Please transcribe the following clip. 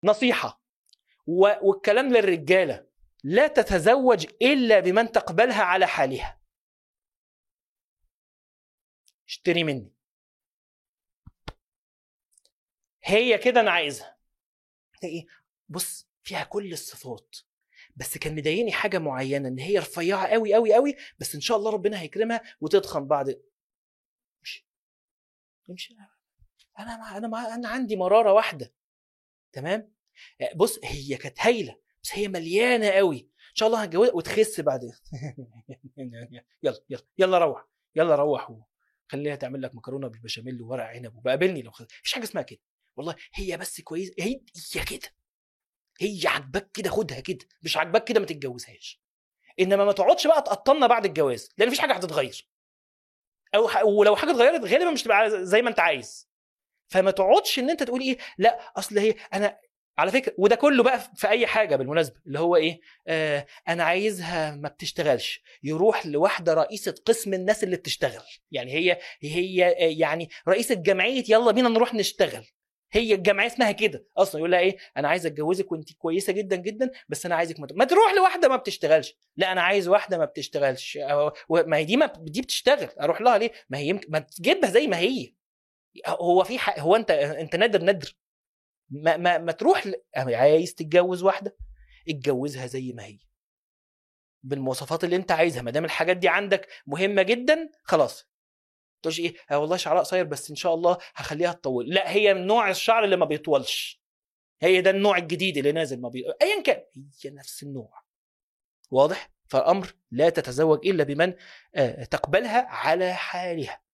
نصيحه و- والكلام للرجاله لا تتزوج الا بمن تقبلها على حالها اشتري مني هي كده انا عايزها ايه بص فيها كل الصفات بس كان مضايقني حاجه معينه ان هي رفيعه قوي قوي قوي بس ان شاء الله ربنا هيكرمها وتضخم بعد امشي امشي انا مع انا مع انا عندي مراره واحده تمام بص هي كانت هايله بس هي مليانه قوي ان شاء الله هتجوزها وتخس بعدين يلا يلا يلا روح يلا روح خليها تعمل لك مكرونه بالبشاميل وورق عنب وبقابلني لو خد... مفيش حاجه اسمها كده والله هي بس كويس هي هي كده هي عاجباك كده خدها كده مش عاجباك كده ما تتجوزهاش انما ما تقعدش بقى تقطنا بعد الجواز لان مفيش حاجه هتتغير او ح... ولو حاجه اتغيرت غالبا مش تبقى زي ما انت عايز فما تقعدش ان انت تقول ايه لا اصل هي انا على فكره وده كله بقى في اي حاجه بالمناسبه اللي هو ايه آه انا عايزها ما بتشتغلش يروح لواحده رئيسه قسم الناس اللي بتشتغل يعني هي هي آه، يعني رئيسه جمعيه يلا بينا نروح نشتغل هي الجمعيه اسمها كده اصلا يقول لها ايه انا عايز اتجوزك وانت كويسه جدا جدا بس انا عايزك ما, ت- ما تروح لواحده ما بتشتغلش لا انا عايز واحده ما بتشتغلش أو- و- ما هي دي ما دي بتشتغل اروح لها ليه ما هي يمكن ما تجيبها زي ما هي هو في حق هو انت انت نادر نادر ما ما, ما تروح ل... عايز تتجوز واحده اتجوزها زي ما هي بالمواصفات اللي انت عايزها ما دام الحاجات دي عندك مهمه جدا خلاص تقولش ايه آه والله شعرها قصير بس ان شاء الله هخليها تطول لا هي من نوع الشعر اللي ما بيطولش هي ده النوع الجديد اللي نازل ما بي... ايا كان هي نفس النوع واضح فالامر لا تتزوج الا بمن آه، تقبلها على حالها